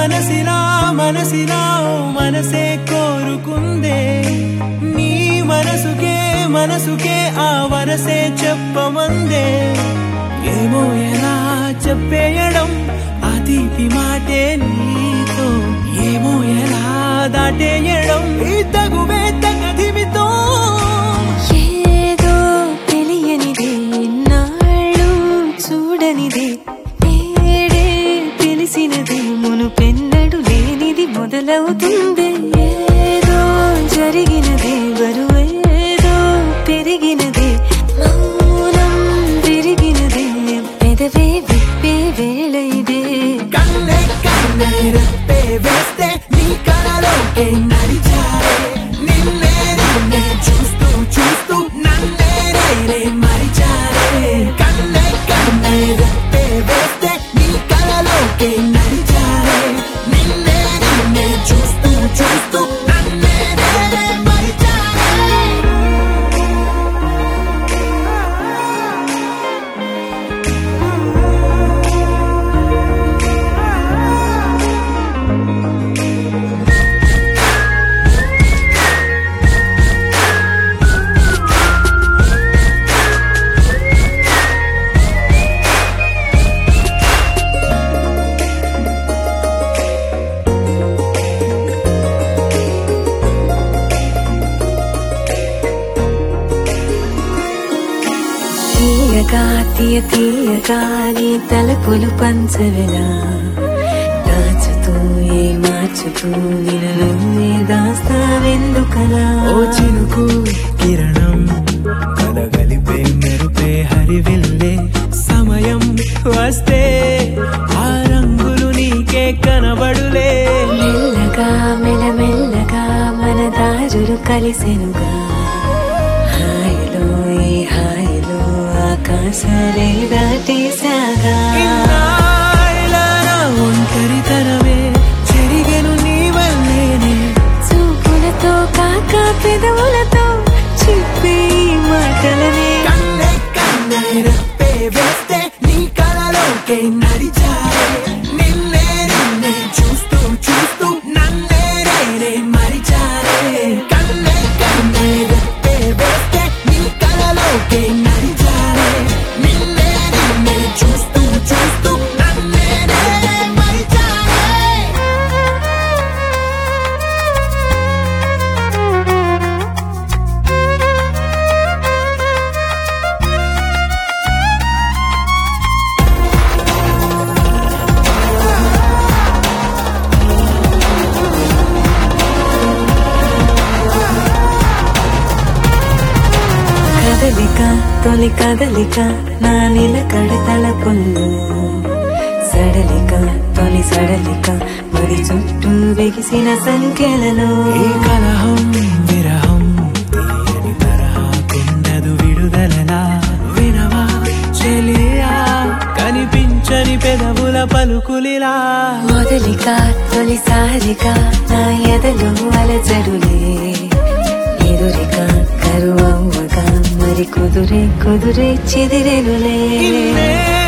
మనసిలా మనసిలా ఓ మనసే కోరుకుందే నీ మనసుకే మనసుకే ఆ వరసే చెప్పమందే ఏమో ఎలా చెప్పేయడం ఆ తీపి మాటే నీతో ఏమో ఎలా దాటేయడం ఈ తగువే తగదిమితో ఏదో తెలియనిదే నాళ్ళు చూడనిదే నేడే తెలిసినదే మునుపెన్నడు లేనిది మొదలవుతుంది ఏదో జరిగినదే బరువేదో పెరిగినదే మౌనం విరిగినదే పెదవే విప్పే వేళ ఇదే కన్నే కన్నే రెప్పే వేస్తే నీ కలలోకే నడిచారే నిన్నే నిన్నే చూస్తూ చూస్తూ నన్నే నేనే మరిచారే కన్నే కన్నే రెప్పే వేస్తే నీ కలలోకే నడిచారే నిన్నే నిన్నే చూస్తూ చూస్తూ నన్నే నేనే మరిచారే తీయగా తీయ తీయగా నీ తలపులు పంచవిలా దాచుతూ ఏ మార్చుతూ నిన్ను నువ్వే దాస్తావెందుకలా ఓ చినుకు కిరణం కలగలిపే మెరుపే హరివిల్లే సమయం వస్తే ఆ రంగులు నీకే కనబడులే మెల్లగా మెల్లమెల్లగా మన దారులు కలిసెనుగా హాయిలో ఈ హాయిలో ఆకాశాలే దాటేశాగా ఇన్నాళ్ళ నా ఒంటరితనమే చెరిగెను నీ వల్లేనే చూపులతో కాక పెదవులతో చెప్పే ఈ మాటలనే కన్నే కన్నే రెప్పే వేస్తే నీ కలలోకే నడిచారే నిన్నే నిన్నే చూస్తూ చూస్తూ నన్నే నేనే మరిచారే కన్నే కన్నే రెప్పే వేస్తే నీ కలలోకే నడిచారే నిన్నే నిన్నే చూస్తూ చూస్తూ నన్నే నేనే మరిచారే కదలిక తొలి కదలిక నా నిలకడ తలపుల్లు సడలిక తొలి సడలిక మరి చుట్టూ బిగిసిన సంఖ్యలలో ఈ కలహం విరహం తీయని తరహాకుండదు విడుదలలా వినవా చెలియా కనిపించని పెదవుల పలుకులిలా మొదలిక తొలిసారిక నా ఎదలు అలజడులే ఎదురిక కరువవ్వగా మరి కుదురే కుదురే చెదిరెనులే ఇన్నే